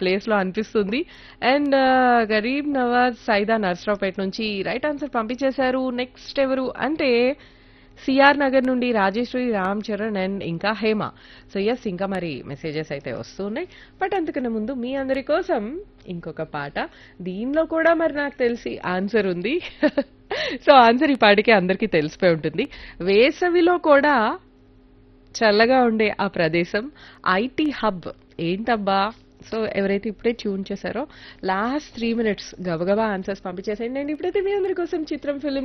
place లో అనిపిస్తుంది and Garib Nawaz Saida Narsaraopet నుంచి రైట్ ఆన్సర్ పంపించేశారు నెక్స్ట్ ఎవరు అంటే సిఆర్ నగర్ నుండి రాజేశ్వరి రామ్ చరణ్ అండ్ ఇంకా హేమ సో ఎస్ ఇంకా మరి మెసేజెస్ అయితే వస్తున్నాయి బట్ అంతకన్నా ముందు మీ అందరి కోసం ఇంకొక పాట దీనిలో కూడా మరి నాకు తెలిసి ఆన్సర్ ఉంది సో ఆన్సర్ ఈ పాటికి అందరికీ తెలిసిపోయి ఉంటుంది వేసవిలో కూడా చల్లగా ఉండే ఆ ప్రదేశం ఐటీ హబ్ ఏంటబ్బా సో ఎవరైతే ఇప్పుడే ట్యూన్ చేశారో లాస్ట్ త్రీ మినిట్స్ గబగబా ఆన్సర్స్ పంపించేసేయండి నేను ఇప్పుడైతే మీ అందరి కోసం చిత్రం ఫిలిం